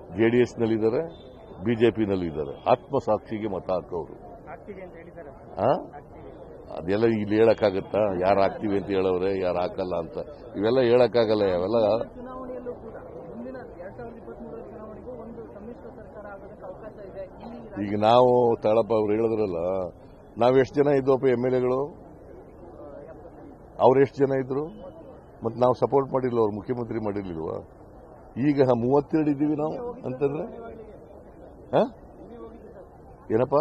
ಜೆಡಿಎಸ್ನಲ್ಲಿದ್ದಾರೆ ಬಿಜೆಪಿನಲ್ಲಿದ್ದಾರೆ ಆತ್ಮಸಾಕ್ಷಿಗೆ ಮತ ಹಾಕೋರು ಆಗ್ತಿದೆ ಅಂತ ಹೇಳಿದ್ದಾರೆ ಆ? ಅದೆಲ್ಲ ಇಲ್ಲಿ ಹೇಳಕ್ಕಾಗತ್ತಾ ಯಾರು ಹಾಕ್ತೀವಿ ಅಂತ ಹೇಳವ್ರೆ ಯಾರು ಹಾಕಲ್ಲ ಅಂತ ಇವೆಲ್ಲ ಹೇಳಕ್ಕಾಗಲ್ಲ ಅವೆಲ್ಲ ಚುನಾವಣೆಯಲ್ಲೂ ಕೂಡ ಮುಂದಿನ ಎರಡ್ ಸಾವಿರದ ಇಪ್ಪತ್ಮೂರರ ಚುನಾವಣೆಗೂ ಒಂದು ಸಮ್ಮಿಶ್ರ ಸರ್ಕಾರ ಆಗೋದಕ್ಕೆ ಅವಕಾಶ ಇದೆ ಇಲ್ಲಿ ಈಗ ನಾವು ತಾಳಪ್ಪ ಅವ್ರು ಹೇಳಿದ್ರಲ್ಲ ನಾವೆಷ್ಟು ಜನ ಇದ್ವಪ್ಪ ಎಮ್ ಎಲ್ ಎಗಳು ಅವ್ರು ಎಷ್ಟು ಜನ ಇದ್ರು ಮತ್ತೆ ನಾವು ಸಪೋರ್ಟ್ ಮಾಡಿಲ್ಲ ಅವ್ರು ಮುಖ್ಯಮಂತ್ರಿ ಮಾಡಿರ್ಲಿಲ್ವಾ ಈಗ ಮೂವತ್ತೆರಡು ಇದ್ದೀವಿ ನಾವು ಅಂತಂದ್ರೆ ಹ? ಏನಪ್ಪ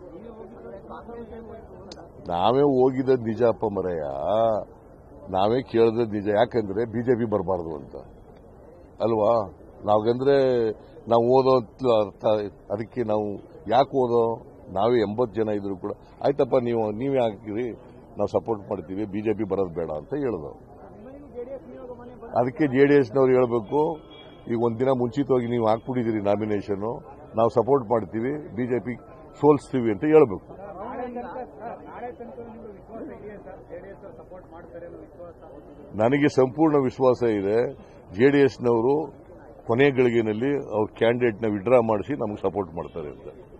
ನಾವೇ ಹೋಗಿದ್ದದ್ ನಿಜ ಅಪ್ಪ ಮರಯ್ಯ ನಾವೇ ಕೇಳಿದದ್ ನಿಜ ಯಾಕಂದ್ರೆ ಬಿಜೆಪಿ ಬರಬಾರ್ದು ಅಂತ ಅಲ್ವಾ ನಾವಂದ್ರೆ ನಾವು ಓದೋ ಅರ್ಥ ಅದಕ್ಕೆ ನಾವು ಯಾಕೆ ಓದೋ ನಾವೇ ಎಂಬತ್ತು ಜನ ಇದ್ರು ಕೂಡ ಆಯ್ತಪ್ಪ ನೀವು ನೀವೇ ಹಾಕಿರಿ ನಾವು ಸಪೋರ್ಟ್ ಮಾಡ್ತೀವಿ ಬಿಜೆಪಿ ಬರೋದು ಬೇಡ ಅಂತ ಹೇಳಿದ್ರು ಜೆಡಿಎಸ್ ನಿಯೋಗ ಮನೆ ಅದಕ್ಕೆ ಜೆ ಡಿ ಎಸ್ನವ್ರು ಹೇಳಬೇಕು ಈಗ ಒಂದಿನ ಮುಂಚಿತವಾಗಿ ನೀವು ಹಾಕ್ಬಿಟ್ಟಿದ್ದೀರಿ ನಾಮಿನೇಷನ್ ನಾವು ಸಪೋರ್ಟ್ ಮಾಡ್ತೀವಿ ಬಿಜೆಪಿ ಸೋಲಿಸ್ತೀವಿ ಅಂತ ಹೇಳಬೇಕು ನಾಳೆ ತನಕ ನಾಳೆ ತನಕ ನಿಮಗೆ ವಿಶ್ವಾಸ ಇದೆಯಾ ಸರ್ ಜೆಡಿಎಸ್ ಸಪೋರ್ಟ್ ಮಾಡ್ತಾರೆ ಅನ್ನೋ ವಿಶ್ವಾಸ ನನಗೆ ಸಂಪೂರ್ಣ ವಿಶ್ವಾಸ ಇದೆ ಜೆಡಿಎಸ್ನವರು ಕೊನೆ ಗಳಿಗೆನಲ್ಲಿ ಅವ್ರ ಕ್ಯಾಂಡಿಡೇಟ್ನ ವಿಡ್ರಾ ಮಾಡಿಸಿ ನಮಗೆ ಸಪೋರ್ಟ್ ಮಾಡ್ತಾರೆ ಅಂತ